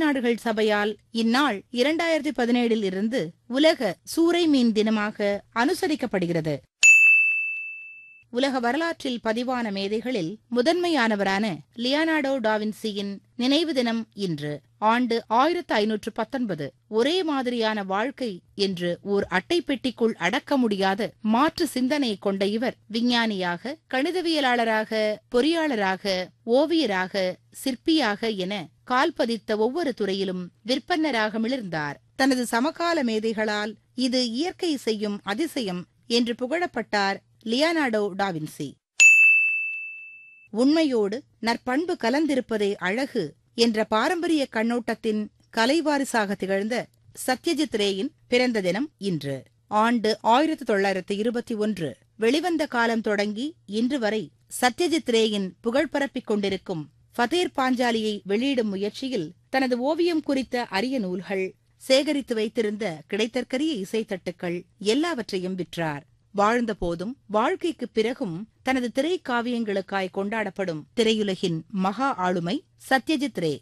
நாடுகள் சபையால் இந்நாள் இரண்டாயிரத்தி பதினேழில் இருந்து உலக சூறை மீன் தினமாக அனுசரிக்கப்படுகிறது உலக வரலாற்றில் பதிவான மேதைகளில் முதன்மையானவரான லியானார்டோ டாவின்சியின் நினைவு தினம் இன்று ஆண்டு ஆயிரத்து ஐநூற்று பத்தொன்பது ஒரே மாதிரியான வாழ்க்கை என்று ஓர் அட்டைப்பெட்டிக்குள் அடக்க முடியாத மாற்று சிந்தனை கொண்ட இவர் விஞ்ஞானியாக கணிதவியலாளராக பொறியாளராக ஓவியராக சிற்பியாக என கால் பதித்த ஒவ்வொரு துறையிலும் விற்பன்னராக மிளிர்ந்தார் தனது சமகால மேதைகளால் இது இயற்கை செய்யும் அதிசயம் என்று புகழப்பட்டார் லியானார்டோ டாவின்சி உண்மையோடு நற்பண்பு கலந்திருப்பதே அழகு என்ற பாரம்பரிய கண்ணோட்டத்தின் கலைவாரிசாக திகழ்ந்த சத்யஜித் ரேயின் பிறந்த தினம் இன்று ஆண்டு ஆயிரத்தி தொள்ளாயிரத்தி இருபத்தி ஒன்று வெளிவந்த காலம் தொடங்கி இன்று வரை சத்யஜித் ரேயின் புகழ் பரப்பிக் கொண்டிருக்கும் ஃபதேர் பாஞ்சாலியை வெளியிடும் முயற்சியில் தனது ஓவியம் குறித்த அரிய நூல்கள் சேகரித்து வைத்திருந்த கிடைத்தற்கரிய இசைத்தட்டுக்கள் எல்லாவற்றையும் விற்றார் வாழ்ந்த போதும் வாழ்க்கைக்கு பிறகும் தனது திரைக்காவியங்களுக்காய் கொண்டாடப்படும் திரையுலகின் மகா ஆளுமை சத்யஜித் ரே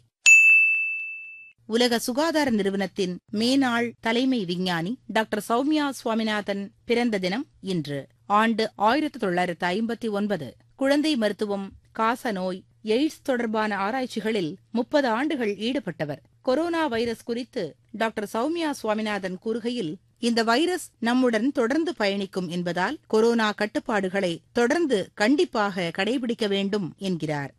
உலக சுகாதார நிறுவனத்தின் மேனாள் தலைமை விஞ்ஞானி டாக்டர் சௌமியா சுவாமிநாதன் பிறந்த தினம் இன்று ஆண்டு ஆயிரத்தி தொள்ளாயிரத்து ஐம்பத்தி ஒன்பது குழந்தை மருத்துவம் காசநோய் எய்ட்ஸ் தொடர்பான ஆராய்ச்சிகளில் முப்பது ஆண்டுகள் ஈடுபட்டவர் கொரோனா வைரஸ் குறித்து டாக்டர் சௌமியா சுவாமிநாதன் கூறுகையில் இந்த வைரஸ் நம்முடன் தொடர்ந்து பயணிக்கும் என்பதால் கொரோனா கட்டுப்பாடுகளை தொடர்ந்து கண்டிப்பாக கடைபிடிக்க வேண்டும் என்கிறார்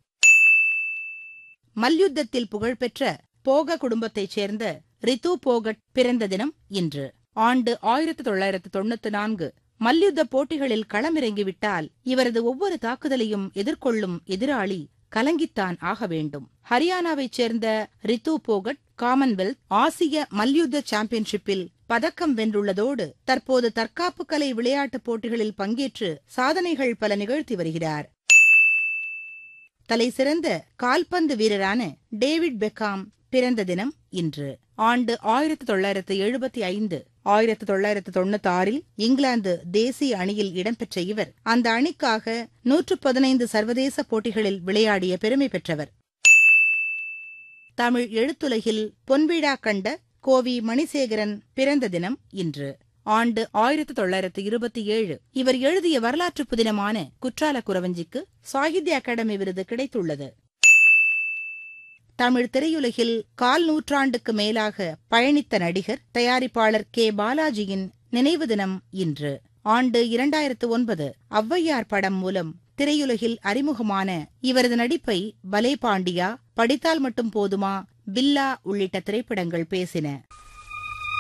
மல்யுத்தத்தில் புகழ்பெற்ற போக குடும்பத்தைச் சேர்ந்த ரித்து போகட் பிறந்த தினம் இன்று ஆண்டு ஆயிரத்தி தொள்ளாயிரத்து தொண்ணூத்தி நான்கு மல்யுத்த போட்டிகளில் களமிறங்கிவிட்டால் இவரது ஒவ்வொரு தாக்குதலையும் எதிர்கொள்ளும் எதிராளி கலங்கித்தான் ஆக வேண்டும் ஹரியானாவைச் சேர்ந்த ரித்து போகட் காமன்வெல்த் ஆசிய மல்யுத்த சாம்பியன்ஷிப்பில் பதக்கம் வென்றுள்ளதோடு தற்போது தற்காப்பு கலை விளையாட்டுப் போட்டிகளில் பங்கேற்று சாதனைகள் பல நிகழ்த்தி வருகிறார் தலை சிறந்த கால்பந்து வீரரான டேவிட் பெக்காம் பிறந்த தினம் இன்று ஆண்டு ஆயிரத்தி தொள்ளாயிரத்து எழுபத்தி ஐந்து ஆயிரத்தி தொள்ளாயிரத்து தொண்ணூத்தி ஆறில் இங்கிலாந்து தேசிய அணியில் இடம்பெற்ற இவர் அந்த அணிக்காக நூற்று பதினைந்து சர்வதேச போட்டிகளில் விளையாடிய பெருமை பெற்றவர் தமிழ் எழுத்துலகில் பொன்விழா கண்ட கோவி மணிசேகரன் பிறந்த தினம் இன்று ஆண்டு ஆயிரத்தி தொள்ளாயிரத்து இருபத்தி ஏழு இவர் எழுதிய வரலாற்று புதினமான குற்றால குறவஞ்சிக்கு சாகித்ய அகாடமி விருது கிடைத்துள்ளது தமிழ் திரையுலகில் கால் நூற்றாண்டுக்கு மேலாக பயணித்த நடிகர் தயாரிப்பாளர் கே பாலாஜியின் நினைவு தினம் இன்று ஆண்டு இரண்டாயிரத்து ஒன்பது ஔவையார் படம் மூலம் திரையுலகில் அறிமுகமான இவரது நடிப்பை பலே பாண்டியா படித்தால் மட்டும் போதுமா பில்லா உள்ளிட்ட திரைப்படங்கள் பேசின